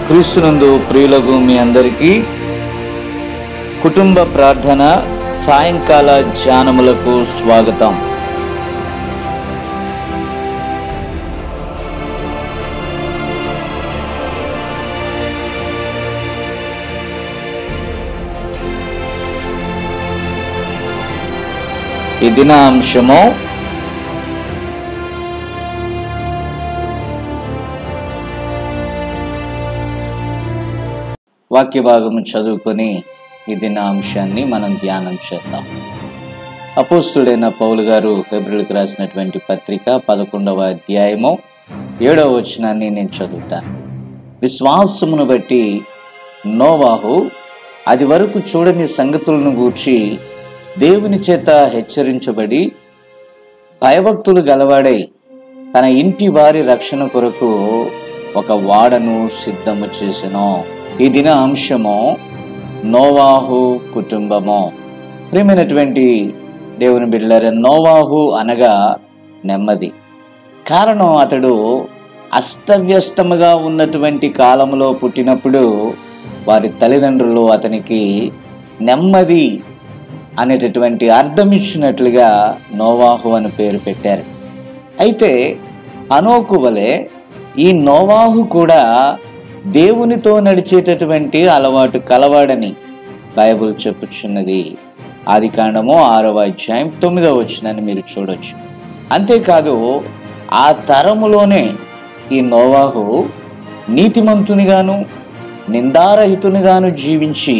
క్రీస్తునందు ప్రియులకు మీ అందరికీ కుటుంబ ప్రార్థన సాయంకాల ధ్యానములకు స్వాగతం ఈ దిన అంశము వాక్య భాగము చదువుకొని ఈ దిన అంశాన్ని మనం ధ్యానం చేద్దాం అపోస్తుడైన పౌలు గారు ఫిబ్రవరికి రాసినటువంటి పత్రిక పదకొండవ అధ్యాయము ఏడవ వచనాన్ని నేను చదువుతాను విశ్వాసమును బట్టి నోవాహు అది వరకు చూడని సంగతులను గూర్చి దేవుని చేత హెచ్చరించబడి భయభక్తులు గలవాడై తన ఇంటి వారి రక్షణ కొరకు ఒక వాడను సిద్ధము చేసెను ఈ దిన అంశము నోవాహు కుటుంబము ప్రియమైనటువంటి దేవుని బిడ్డలారా నోవాహు అనగా నెమ్మది కారణం అతడు అస్తవ్యస్తముగా ఉన్నటువంటి కాలంలో పుట్టినప్పుడు వారి తల్లిదండ్రులు అతనికి నెమ్మది అనేటటువంటి అర్థం ఇచ్చినట్లుగా నోవాహు అని పేరు పెట్టారు అయితే అనోకు వలె ఈ నోవాహు కూడా దేవునితో నడిచేటటువంటి అలవాటు కలవాడని బైబుల్ చెప్పుచున్నది ఆది కాండము ఆరవ అధ్యాయం తొమ్మిదవ వచ్చినని మీరు చూడొచ్చు అంతేకాదు ఆ తరములోనే ఈ నోవాహు నీతిమంతునిగాను నిందారహితునిగాను జీవించి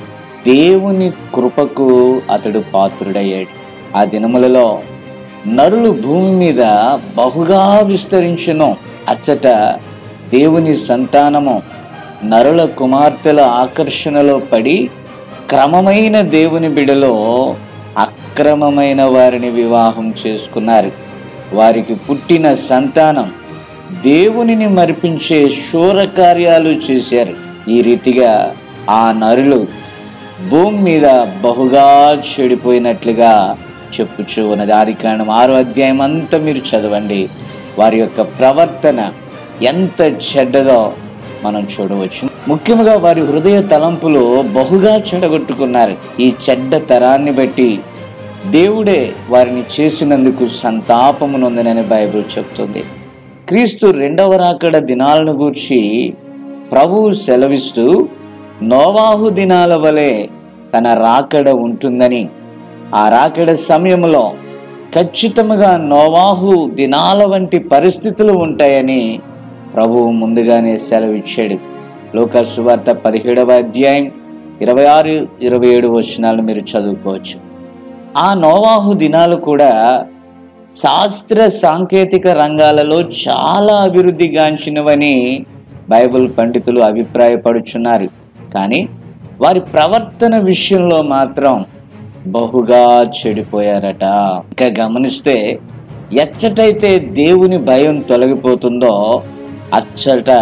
దేవుని కృపకు అతడు పాత్రుడయ్యాడు ఆ దినములలో నరులు భూమి మీద బహుగా విస్తరించెను అచ్చట దేవుని సంతానము నరుల కుమార్తెల ఆకర్షణలో పడి క్రమమైన దేవుని బిడలో అక్రమమైన వారిని వివాహం చేసుకున్నారు వారికి పుట్టిన సంతానం దేవునిని మరిపించే శూర కార్యాలు చేశారు ఈ రీతిగా ఆ నరులు భూమి మీద బహుగా చెడిపోయినట్లుగా చెప్పుచూ ఉన్నది ఆది కాండం ఆరో అధ్యాయం అంతా మీరు చదవండి వారి యొక్క ప్రవర్తన ఎంత చెడ్డదో మనం చూడవచ్చు ముఖ్యంగా వారి హృదయ తలంపులు బహుగా చెడగొట్టుకున్నారు ఈ చెడ్డ తరాన్ని బట్టి దేవుడే వారిని చేసినందుకు సంతాపమునొందనని బైబిల్ చెప్తుంది క్రీస్తు రెండవ రాకడ దినాలను గూర్చి ప్రభువు సెలవిస్తూ నోవాహు దినాల వలె తన రాకడ ఉంటుందని ఆ రాకడ సమయంలో ఖచ్చితంగా నోవాహు దినాల వంటి పరిస్థితులు ఉంటాయని ప్రభువు ముందుగానే సెలవిచ్చాడు లోక సువార్త పదిహేడవ అధ్యాయం ఇరవై ఆరు ఇరవై ఏడు వచనాలు మీరు చదువుకోవచ్చు ఆ నోవాహు దినాలు కూడా శాస్త్ర సాంకేతిక రంగాలలో చాలా అభివృద్ధి గాంచినవని బైబిల్ పండితులు అభిప్రాయపడుచున్నారు కానీ వారి ప్రవర్తన విషయంలో మాత్రం బహుగా చెడిపోయారట ఇంకా గమనిస్తే ఎచ్చటైతే దేవుని భయం తొలగిపోతుందో అచ్చట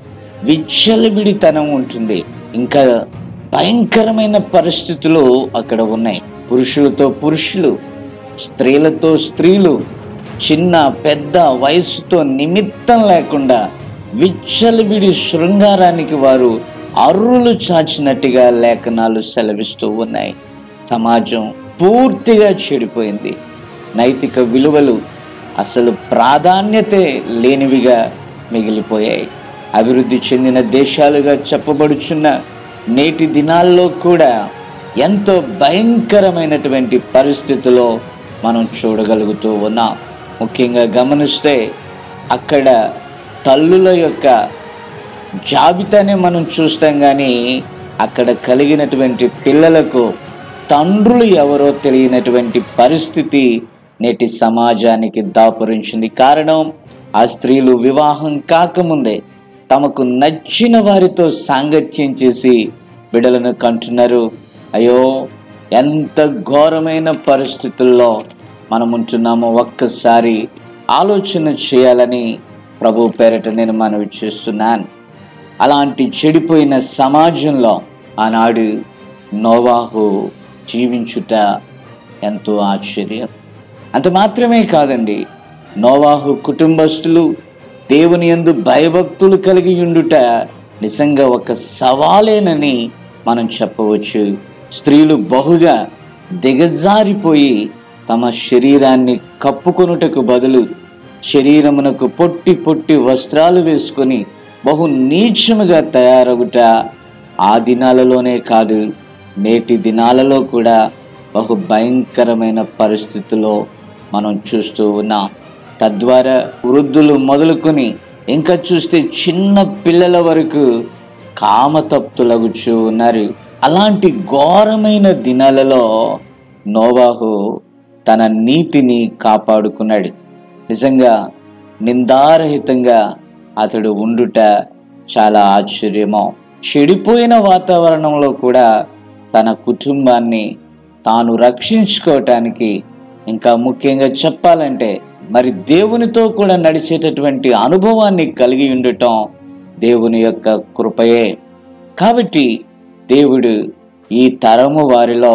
విచ్చలవిడితనం ఉంటుంది ఇంకా భయంకరమైన పరిస్థితులు అక్కడ ఉన్నాయి పురుషులతో పురుషులు స్త్రీలతో స్త్రీలు చిన్న పెద్ద వయసుతో నిమిత్తం లేకుండా విచ్చలవిడి శృంగారానికి వారు అర్రులు చాచినట్టుగా లేఖనాలు సెలవిస్తూ ఉన్నాయి సమాజం పూర్తిగా చెడిపోయింది నైతిక విలువలు అసలు ప్రాధాన్యతే లేనివిగా మిగిలిపోయాయి అభివృద్ధి చెందిన దేశాలుగా చెప్పబడుచున్న నేటి దినాల్లో కూడా ఎంతో భయంకరమైనటువంటి పరిస్థితిలో మనం చూడగలుగుతూ ఉన్నాం ముఖ్యంగా గమనిస్తే అక్కడ తల్లుల యొక్క జాబితానే మనం చూస్తాం కానీ అక్కడ కలిగినటువంటి పిల్లలకు తండ్రులు ఎవరో తెలియనటువంటి పరిస్థితి నేటి సమాజానికి దాపురించింది కారణం ఆ స్త్రీలు వివాహం కాకముందే తమకు నచ్చిన వారితో సాంగత్యం చేసి బిడలను కంటున్నారు అయ్యో ఎంత ఘోరమైన పరిస్థితుల్లో మనం ఉంటున్నామో ఒక్కసారి ఆలోచన చేయాలని ప్రభు పేరట నేను మనవి చేస్తున్నాను అలాంటి చెడిపోయిన సమాజంలో ఆనాడు నోవాహు జీవించుట ఎంతో ఆశ్చర్యం అంత మాత్రమే కాదండి నోవాహు కుటుంబస్తులు దేవుని యందు భయభక్తులు కలిగి ఉండుట నిజంగా ఒక సవాలేనని మనం చెప్పవచ్చు స్త్రీలు బహుగా దిగజారిపోయి తమ శరీరాన్ని కప్పుకొనుటకు బదులు శరీరమునకు పొట్టి పొట్టి వస్త్రాలు వేసుకొని బహు నీచముగా తయారగుట ఆ దినాలలోనే కాదు నేటి దినాలలో కూడా బహు భయంకరమైన పరిస్థితిలో మనం చూస్తూ ఉన్నాం తద్వారా వృద్ధులు మొదలుకొని ఇంకా చూస్తే చిన్న పిల్లల వరకు కామతప్తులగుచూ ఉన్నారు అలాంటి ఘోరమైన దినాలలో నోవాహు తన నీతిని కాపాడుకున్నాడు నిజంగా నిందారహితంగా అతడు ఉండుట చాలా ఆశ్చర్యమో చెడిపోయిన వాతావరణంలో కూడా తన కుటుంబాన్ని తాను రక్షించుకోవటానికి ఇంకా ముఖ్యంగా చెప్పాలంటే మరి దేవునితో కూడా నడిచేటటువంటి అనుభవాన్ని కలిగి ఉండటం దేవుని యొక్క కృపయే కాబట్టి దేవుడు ఈ తరము వారిలో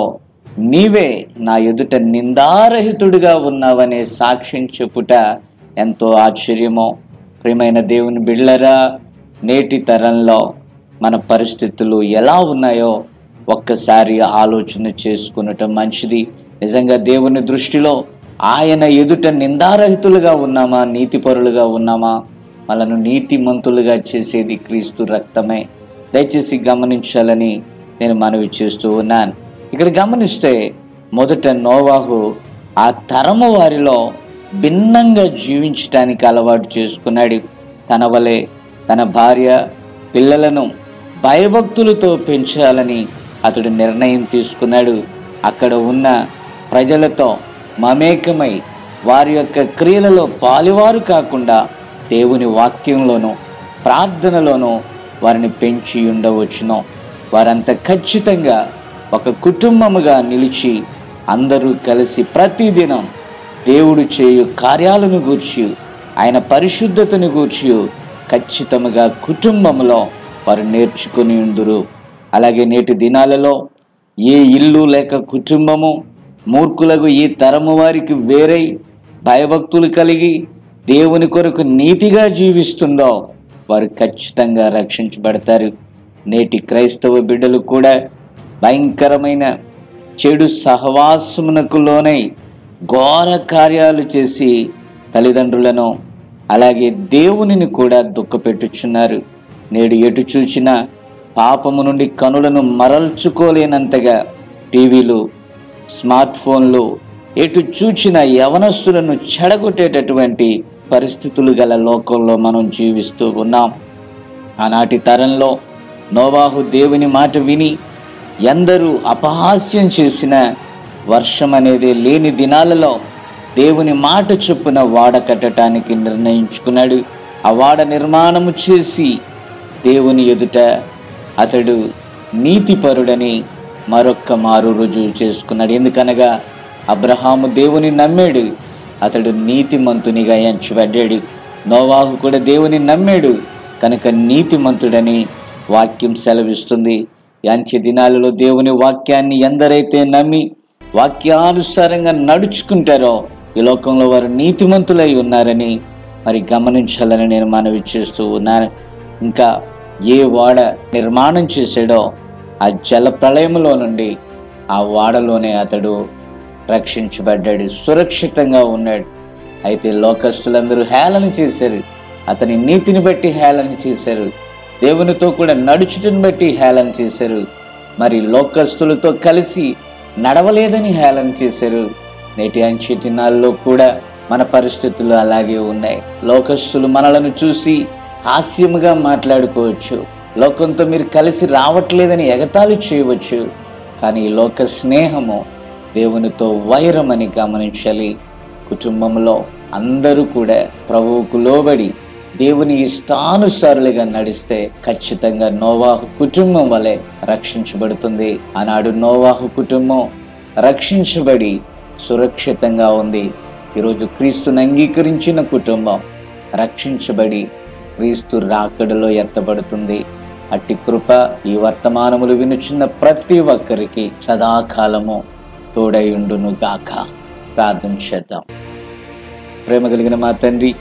నీవే నా ఎదుట నిందారహితుడిగా ఉన్నావనే సాక్ష్యం చెప్పుట ఎంతో ఆశ్చర్యమో ప్రియమైన దేవుని బిళ్ళరా నేటి తరంలో మన పరిస్థితులు ఎలా ఉన్నాయో ఒక్కసారి ఆలోచన చేసుకునటం మంచిది నిజంగా దేవుని దృష్టిలో ఆయన ఎదుట నిందారహితులుగా ఉన్నామా నీతిపరులుగా ఉన్నామా మనను నీతిమంతులుగా చేసేది క్రీస్తు రక్తమే దయచేసి గమనించాలని నేను మనవి చేస్తూ ఉన్నాను ఇక్కడ గమనిస్తే మొదట నోవాహు ఆ తరము వారిలో భిన్నంగా జీవించటానికి అలవాటు చేసుకున్నాడు తన వలె తన భార్య పిల్లలను భయభక్తులతో పెంచాలని అతడు నిర్ణయం తీసుకున్నాడు అక్కడ ఉన్న ప్రజలతో మమేకమై వారి యొక్క క్రియలలో పాలివారు కాకుండా దేవుని వాక్యంలోనూ ప్రార్థనలోనూ వారిని పెంచి ఉండవచ్చును వారంతా ఖచ్చితంగా ఒక కుటుంబముగా నిలిచి అందరూ కలిసి ప్రతిదినం దేవుడు చేయు కార్యాలను గూర్చి ఆయన పరిశుద్ధతను గూర్చి ఖచ్చితముగా కుటుంబంలో వారు నేర్చుకుని ఉందురు అలాగే నేటి దినాలలో ఏ ఇల్లు లేక కుటుంబము మూర్ఖులకు ఈ తరము వారికి వేరై భయభక్తులు కలిగి దేవుని కొరకు నీతిగా జీవిస్తుందో వారు ఖచ్చితంగా రక్షించబడతారు నేటి క్రైస్తవ బిడ్డలు కూడా భయంకరమైన చెడు సహవాసమునకు లోనై ఘోర కార్యాలు చేసి తల్లిదండ్రులను అలాగే దేవునిని కూడా దుఃఖపెట్టుచున్నారు నేడు ఎటు చూచినా పాపము నుండి కనులను మరల్చుకోలేనంతగా టీవీలు స్మార్ట్ ఫోన్లు ఎటు చూచిన యవనస్తులను చెడగొట్టేటటువంటి పరిస్థితులు గల లోకంలో మనం జీవిస్తూ ఉన్నాం ఆనాటి తరంలో నోవాహు దేవుని మాట విని ఎందరూ అపహాస్యం చేసిన వర్షం అనేది లేని దినాలలో దేవుని మాట చొప్పున వాడ కట్టడానికి నిర్ణయించుకున్నాడు ఆ వాడ నిర్మాణము చేసి దేవుని ఎదుట అతడు నీతిపరుడని మరొక్క మారు రుజువు చేసుకున్నాడు ఎందుకనగా అబ్రహాము దేవుని నమ్మాడు అతడు నీతిమంతునిగా ఎంచబడ్డాడు నోవాహు కూడా దేవుని నమ్మాడు కనుక నీతిమంతుడని వాక్యం సెలవిస్తుంది ఈ అంత్య దినాలలో దేవుని వాక్యాన్ని ఎందరైతే నమ్మి వాక్యానుసారంగా నడుచుకుంటారో ఈ లోకంలో వారు నీతిమంతులై ఉన్నారని మరి గమనించాలని నేను మనవి చేస్తూ ఉన్నాను ఇంకా ఏ వాడ నిర్మాణం చేశాడో ఆ జల ప్రళయములో నుండి ఆ వాడలోనే అతడు రక్షించబడ్డాడు సురక్షితంగా ఉన్నాడు అయితే లోకస్తులందరూ హేళన చేశారు అతని నీతిని బట్టి హేళన చేశారు దేవునితో కూడా నడుచుటను బట్టి హేళన చేశారు మరి లోకస్తులతో కలిసి నడవలేదని హేళన చేశారు నేటి అంచె దినాల్లో కూడా మన పరిస్థితులు అలాగే ఉన్నాయి లోకస్తులు మనలను చూసి హాస్యముగా మాట్లాడుకోవచ్చు లోకంతో మీరు కలిసి రావట్లేదని ఎగతాళి చేయవచ్చు కానీ ఈ లోక స్నేహము దేవునితో వైరమని గమనించాలి కుటుంబంలో అందరూ కూడా ప్రభువుకు లోబడి దేవుని ఇష్టానుసారులుగా నడిస్తే ఖచ్చితంగా నోవాహు కుటుంబం వలె రక్షించబడుతుంది ఆనాడు నోవాహు కుటుంబం రక్షించబడి సురక్షితంగా ఉంది ఈరోజు క్రీస్తుని అంగీకరించిన కుటుంబం రక్షించబడి క్రీస్తు రాకడలో ఎత్తబడుతుంది అట్టి కృప ఈ వర్తమానములు వినుచున్న ప్రతి ఒక్కరికి సదాకాలము తోడైండును గాక ప్రార్థన చేద్దాం ప్రేమ కలిగిన మా తండ్రి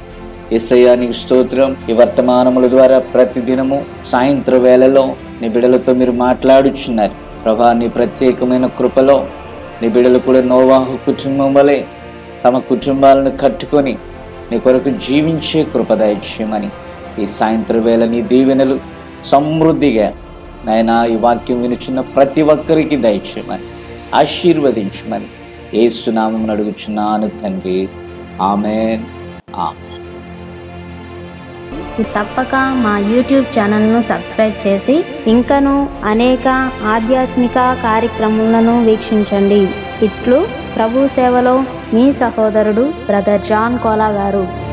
ఎస్ఐయానికి స్తోత్రం ఈ వర్తమానముల ద్వారా ప్రతిదినము సాయంత్ర వేళలో నీ బిడలతో మీరు మాట్లాడుచున్నారు ప్రభా నీ ప్రత్యేకమైన కృపలో నీ బిడలు కూడా నోవాహు కుటుంబం వలె తమ కుటుంబాలను కట్టుకొని నీ కొరకు జీవించే కృప దయచేయమని ఈ సాయంత్రం వేళ నీ దీవెనలు సమృద్ధిగా నాయన ఈ వాక్యం వినుచున్న ప్రతి ఒక్కరికి దయచేయమని ఆశీర్వదించమని ఏసునామం అడుగుచున్నాను తండ్రి ఆమెన్ ఆమెన్ తప్పక మా యూట్యూబ్ ఛానల్ను సబ్స్క్రైబ్ చేసి ఇంకను అనేక ఆధ్యాత్మిక కార్యక్రమాలను వీక్షించండి ఇట్లు ప్రభు సేవలో మీ సహోదరుడు బ్రదర్ జాన్ కోలా గారు